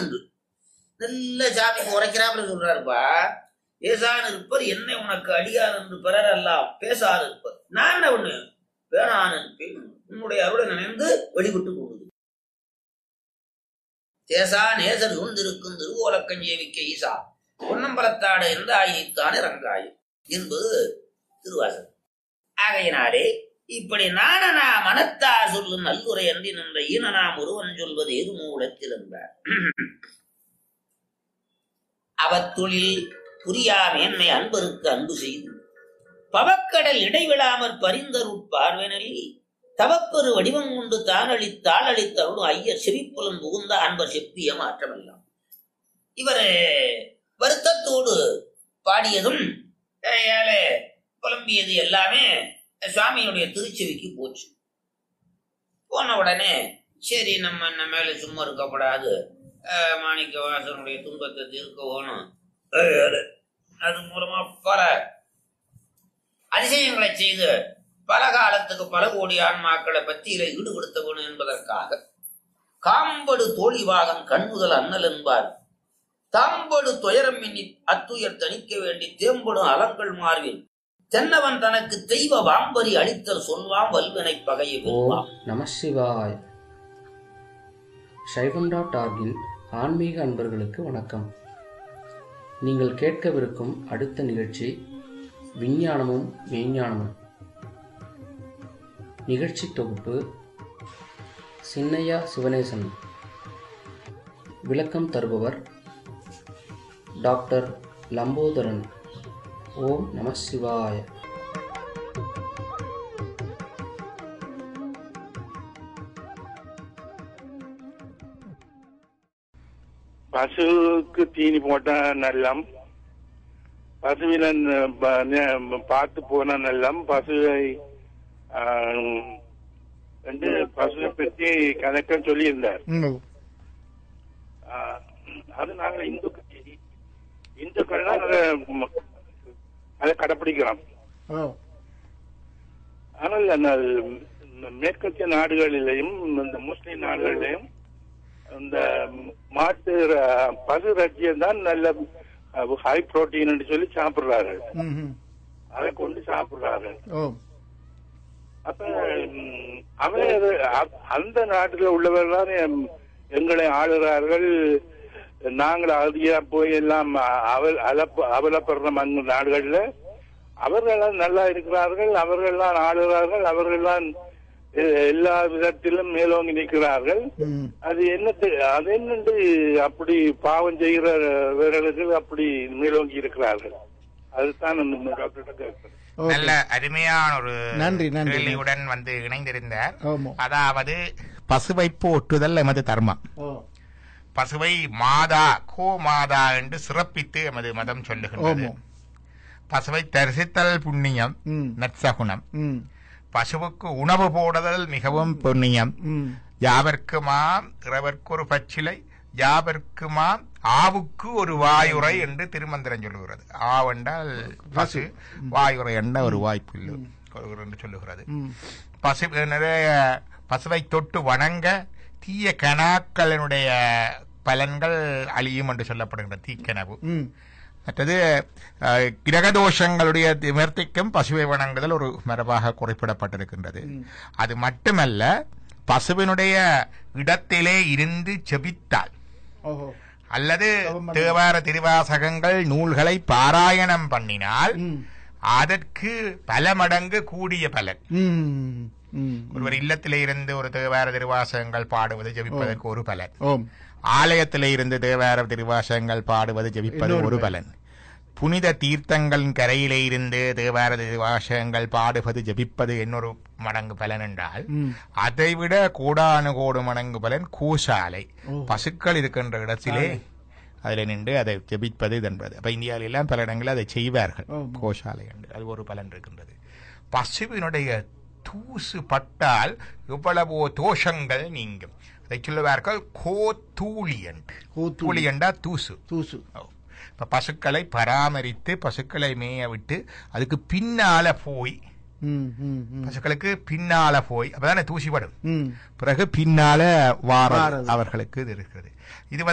என்று நல்ல சாமி உரைக்கிறாப்புல சொல்றாருப்பா பேசான் இருப்பர் என்னை உனக்கு அடியான் என்று பிறர் எல்லாம் பேசாது இருப்பர் நான் என்ன ஒண்ணு பேணான் இருப்பேன் உன்னுடைய அருளை நினைந்து வெளிவிட்டு போகுது தேசா நேசர் சூழ்ந்திருக்கும் திருவோலக்கஞ்சேவிக்க ஈசா பொன்னம்பலத்தாடு எந்த ஆயித்தானே ரங்காயு என்பது திருவாசகம் ஆகையினாலே இப்படி நானனா மனத்தா சொல்லும் நல்லுரை அன்றி நின்ற ஈனனாம் ஒருவன் சொல்வது ஏது மூலத்தில் என்றார் அவத்தொழில் புரியா மேன்மை அன்பருக்கு அன்பு செய்து பவக்கடல் இடைவிடாமற் பரிந்தருட்பார்வெனலி தவப்பெரு வடிவம் கொண்டு தானளி தாளளித்தருளும் ஐயர் சிரிப்புலம் புகுந்த அன்பர் செப்பிய மாற்றமெல்லாம் இவர் வருத்தத்தோடு பாடியதும் அஹ், ஏழை புலம்பியது எல்லாமே சுவாமியுடைய திருச்செவிக்கு போச்சு போன உடனே சரி நம்ம என்ன மேல சும்மா இருக்கக்கூடாது அஹ், மாணிக்க வாசனுடைய துன்பத்தை தீர்க்க வேணும் அஹ், அது மூலமா பல அதிசயங்களை செய்து பல காலத்துக்கு பல கோடி ஆன்மாக்களை பத்தியில ஈடுபடுத்த வேணும் என்பதற்காக காம்படு தோழிவாகம் கண்முதல் அண்ணல் என்பார் தாம்படு துயரம் மின்னி அத்துயர் தணிக்க வேண்டி தேம்படும் அலங்கள் மார்பில் தென்னவன் தனக்கு தெய்வ வாம்பரி அளித்தல் சொல்வாம் வல்வினை பகையை ஓம் வெல்வாம் நம சிவாய் சைவம் டாட் ஆர்கின் ஆன்மீக அன்பர்களுக்கு வணக்கம் நீங்கள் கேட்கவிருக்கும் அடுத்த நிகழ்ச்சி விஞ்ஞானமும் மெய்ஞானமும் நிகழ்ச்சி தொகுப்பு சின்னையா சிவனேசன் விளக்கம் தருபவர் டாக்டர் லம்போதரன் ஓம் நம சிவாய பசுவுக்கு தீனி போட்டா நல்லம் பசுவில ந- ப- ந- பார்த்து போனா நல்லம் பசுவை ஆம், வந்து பசுவை பற்றி கணக்கம் சொல்லியிருந்தார் ம் ஆ, அது நாங்க இந்து இந்துக்கள்லாம் அதை ம- அதை கடைப்பிடிக்கிறோம் ஓ ஆனால் அந்த மேற்கத்திய நாடுகளிலேயும் இந்த முஸ்லிம் நாடுகளிலேயும் இந்த மாட்டு ர- பசு ரஜ்யம் தான் நல்ல ஹை புரோட்டீன் சொல்லி சாப்பிடுறார்கள் ம் ம். அதை கொண்டு சாப்பிடுறார்கள் ஓ அப்ப ம், அவன் அது- அ- அந்த நாட்டுல உள்ளவர்கள் தான் எங்களை ஆளுகிறார்கள் நாங்கள் அதிகா போய் எல்லாம் அவல் அலப்ப அவலப்படுற அந்த நாடுகள்ல அவர்கள் நல்லா இருக்கிறார்கள் அவர்கள் தான் ஆளுகிறார்கள் அவர்கள் தான் எ- எல்லா விதத்திலும் மேலோங்கி நிற்கிறார்கள் ம் அது என்னத்து அது என்னண்டு அப்படி பாவம் செய்கிறவர்களுக்கு அப்படி மேலோங்கி இருக்கிறார்கள் அதுதான் அந்த டாக்டர்கிட்ட கேட்கிறேன் ஓகே நல்ல அருமையான ஒரு நன்றி, நன்றி. கேள்வியுடன் வந்து இணைந்திருந்தார் ஆமா அதாவது பசுவை போற்றுதல் எமது தர்மம் ஓ பசுவை மாதா கோ மாதா என்று சிறப்பித்து எமது மதம் சொல்லுகின்றது ஆமா பசுவை தரிசித்தல் புண்ணியம் ம் நற்சகுணம் ம் பசுவுக்கு உணவு போடுதல் மிகவும் புண்ணியம் ம் யாவர்க்குமாம் இறவர்க்கு ஒரு பச்சிலை யாவர்க்குமாம் ஆவுக்கு ஒரு வாயுரை என்று திருமந்திரம் சொல்லுகிறது ஆவென்றால் பசு வாயுரை என்ற ஒரு வாய்ப்பு இல்லை என்று சொல்லுகிறது ம் பசு நிறைய பசுவை தொட்டு வணங்க தீய கணாக்களினுடைய பலன்கள் அழியும் என்று சொல்லப்படுகின்ற தீக்கனவு ம் மற்றது அஹ், கிரகதோஷங்களுடைய நிவர்த்திக்கும் பசுவை வணங்குதல் ஒரு மரபாக குறிப்பிடப்பட்டிருக்கின்றது அது மட்டுமல்ல பசுவினுடைய இடத்திலே இருந்து செபித்தால் ஓஹோ அல்லது தவம் பண்ண- தேவார திருவாசகங்கள் நூல்களை பாராயணம் பண்ணினால் ம் அதற்கு பல மடங்கு கூடிய பலன் ம் ம் ஒருவர் இல்லத்திலே இருந்து ஒரு தேவார திருவாசகங்கள் பாடுவது ஜெபிப்பதற்கு ஒரு பலன் ஓம் ஆலயத்திலே இருந்து தேவார திருவாசகங்கள் பாடுவது ஜெபிப்பது இன்னொரு ஒரு பலன் புனித தீர்த்தங்களின் கரையிலே இருந்து தேவார திருவாசகங்கள் பாடுவது ஜெபிப்பது இன்னொரு மடங்கு பலன் என்றால் ம் அதைவிட கோடானு கோடு மடங்கு பலன் கோசாலை ஓ. பசுக்கள் இருக்கின்ற இடத்திலே அதில் நின்று அதை ஜெபிப்பது என்பது அப்ப இந்தியாவில எல்லாம் பல இடங்களில் அதை செய்வார்கள் ஆமா. கோசாலை என்று அது ஒரு பலன் இருக்கின்றது பசுவினுடைய தூசு பட்டால் எவ்வளவோ தோஷங்கள் நீங்கும் அதை சொல்லுவார்கள் கோத்தூளி என்று கோத்தூளி. தூளி என்றா தூசு தூசு ஓ. இப்ப பசுக்களை பராமரித்து பசுக்களை மேய விட்டு அதுக்கு பின்னால போய் ம் ம் ம் பசுக்களுக்கு பின்னால போய் அப்பதானே தூசி படும் ம் பிறகு பின்னால வார வாரது. அவர்களுக்கு இது இருக்கிறது இது வந்து